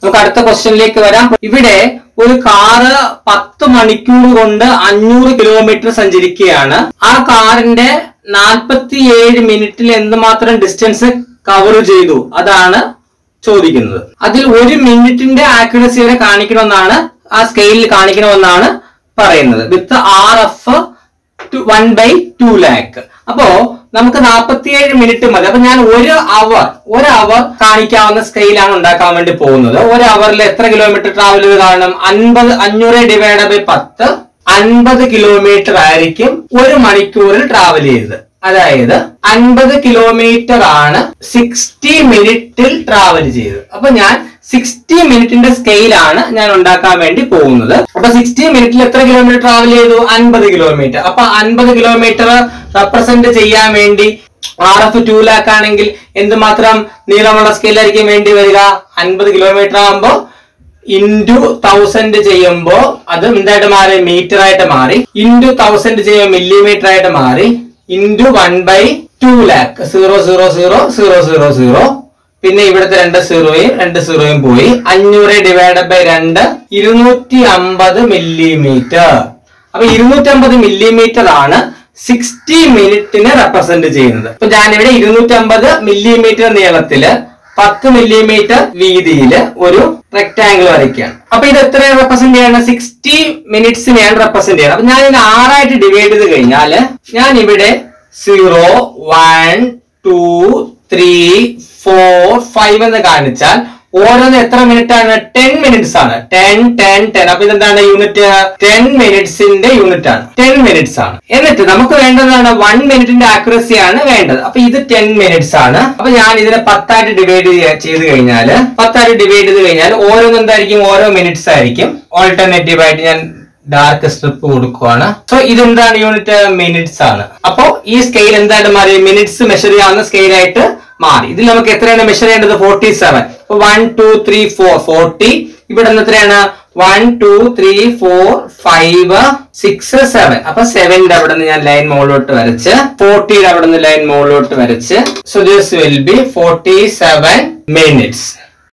നമുക്ക് അടുത്ത ക്വസ്റ്റ്യനിലേക്ക് വരാം ഇവിടെ ഒരു കാറ് പത്ത് മണിക്കൂർ കൊണ്ട് അഞ്ഞൂറ് കിലോമീറ്റർ സഞ്ചരിക്കുകയാണ് ആ കാറിന്റെ നാൽപ്പത്തിയേഴ് മിനിറ്റിൽ എന്തുമാത്രം ഡിസ്റ്റൻസ് കവർ ചെയ്തു അതാണ് ചോദിക്കുന്നത് അതിൽ ഒരു മിനിറ്റിന്റെ ആക്യുറസി വരെ കാണിക്കണമെന്നാണ് ആ സ്കെയിലിൽ കാണിക്കണമെന്നാണ് പറയുന്നത് with R F one by two lakh അപ്പോ നമുക്ക് നാൽപ്പത്തിയേഴ് മിനിറ്റ് മതി അപ്പൊ ഞാൻ ഒരു അവർ ഒരു അവർ കാണിക്കാവുന്ന സ്കെയിലാണ് ഉണ്ടാക്കാൻ വേണ്ടി പോകുന്നത് ഒരു അവറിൽ എത്ര കിലോമീറ്റർ ട്രാവൽ ചെയ്ത് കാണും അൻപത് അഞ്ഞൂറ് ഡിവൈഡ് ബൈ പത്ത് അൻപത് കിലോമീറ്റർ ആയിരിക്കും ഒരു മണിക്കൂറിൽ ട്രാവൽ ചെയ്തത് അതായത് അൻപത് കിലോമീറ്റർ ആണ് സിക്സ്റ്റി മിനിറ്റിൽ ട്രാവൽ ചെയ്തത് അപ്പൊ ഞാൻ സിക്സ്റ്റി മിനിറ്റിന്റെ സ്കെയിലാണ് ഞാൻ ഉണ്ടാക്കാൻ വേണ്ടി പോകുന്നത് അപ്പൊ സിക്സ്റ്റി മിനിറ്റിൽ എത്ര കിലോമീറ്റർ ട്രാവൽ ചെയ്തു അൻപത് കിലോമീറ്റർ അപ്പൊ അൻപത് കിലോമീറ്റർ റെപ്രസെന്റ് ചെയ്യാൻ വേണ്ടി ആർ എഫ് ടു ലാക്ക് ആണെങ്കിൽ എന്തുമാത്രം നീളമുള്ള സ്കെയിലായിരിക്കും വേണ്ടി വരിക അൻപത് കിലോമീറ്റർ ആകുമ്പോൾ ഇൻറ്റു തൗസൻഡ് ചെയ്യുമ്പോ അത് എന്തായിട്ട് മാറി മീറ്റർ ആയിട്ട് മാറി ഇൻറ്റു തൗസൻഡ് ചെയ്യുമ്പോൾ മില്ലിമീറ്റർ ആയിട്ട് മാറി into one by two lakh zero zero zero zero zero zero പിന്നെ ഇവിടുത്തെ രണ്ട് സീറോയും രണ്ട് സീറോയും പോയി അഞ്ഞൂറ് ഡിവൈഡ് ബൈ രണ്ട് ഇരുന്നൂറ്റി അമ്പത് മില്ലിമീറ്റർ അപ്പൊ ഇരുന്നൂറ്റമ്പത് മില്ലിമീറ്റർ ആണ് സിക്സ്റ്റി മിനിറ്റിനെ റെപ്രസെന്റ് ചെയ്യുന്നത് അപ്പൊ ഞാനിവിടെ ഇരുന്നൂറ്റമ്പത് മില്ലിമീറ്റർ നീളത്തില് പത്ത് മില്ലിമീറ്റർ വീതിയിൽ ഒരു റെക്ടാംഗിൾ വരയ്ക്കുകയാണ് അപ്പൊ ഇത് എത്ര റെപ്രസെന്റ് ചെയ്യണം സിക്സ്റ്റി മിനിറ്റ്സിനെയാണ് റെപ്രസെന്റ് ചെയ്യണം അപ്പൊ ഞാൻ ഇതിനെ ആറായിട്ട് ഡിവൈഡ് ചെയ്ത് കഴിഞ്ഞാൽ ഞാൻ ഇവിടെ zero one two three four five എന്ന് കാണിച്ചാൽ ഓരോന്ന് എത്ര മിനിറ്റ് ആണ് ടെൻ മിനിറ്റ്സ് ആണ് ടെൻ ടെൻ ടെൻ അപ്പൊ ഇതെന്താണ് യൂണിറ്റ് ടെൻ മിനിറ്റ്സിന്റെ യൂണിറ്റ് ആണ് ടെൻ മിനിറ്റ്സ് ആണ് എന്നിട്ട് നമുക്ക് വേണ്ടതാണ് വൺ മിനിറ്റിന്റെ ആക്യുറസി ആണ് വേണ്ടത് അപ്പൊ ഇത് ടെൻ മിനിറ്റ്സ് ആണ് അപ്പൊ ഞാൻ ഇതിനെ പത്തായിട്ട് ഡിവൈഡ് ചെയ്ത് കഴിഞ്ഞാൽ പത്തായിട്ട് ഡിവൈഡ് ചെയ്ത് കഴിഞ്ഞാൽ ഓരോന്ന് എന്തായിരിക്കും ഓരോ മിനിറ്റ്സ് ആയിരിക്കും ഓൾട്ടർനേറ്റീവ് ആയിട്ട് ഞാൻ ഡാർക്ക് സ്ട്രിപ്പ് കൊടുക്കുവാണ് സോ ഇതെന്താണ് യൂണിറ്റ് മിനിറ്റ്സ് ആണ് അപ്പോ ഈ സ്കെയിൽ എന്തായിട്ട് മാറി മിനിറ്റ്സ് മെഷർ ചെയ്യാവുന്ന സ്കെയിൽ ആയിട്ട് മാറി ഇതിൽ നമുക്ക് എത്രയാണ് മെഷർ ചെയ്യേണ്ടത് forty seven one two three four forty ഇവിടെ നിന്ന് എത്രയാണ് one two three four five six seven അപ്പൊ സെവന്റെ അവിടെ നിന്ന് ഞാൻ ലൈൻ മുകളിലോട്ട് വരച്ച് ഫോർട്ടിയുടെ അവിടെ നിന്ന് ലൈൻ മുകളിലോട്ട് വരച്ച് so this will be forty seven minutes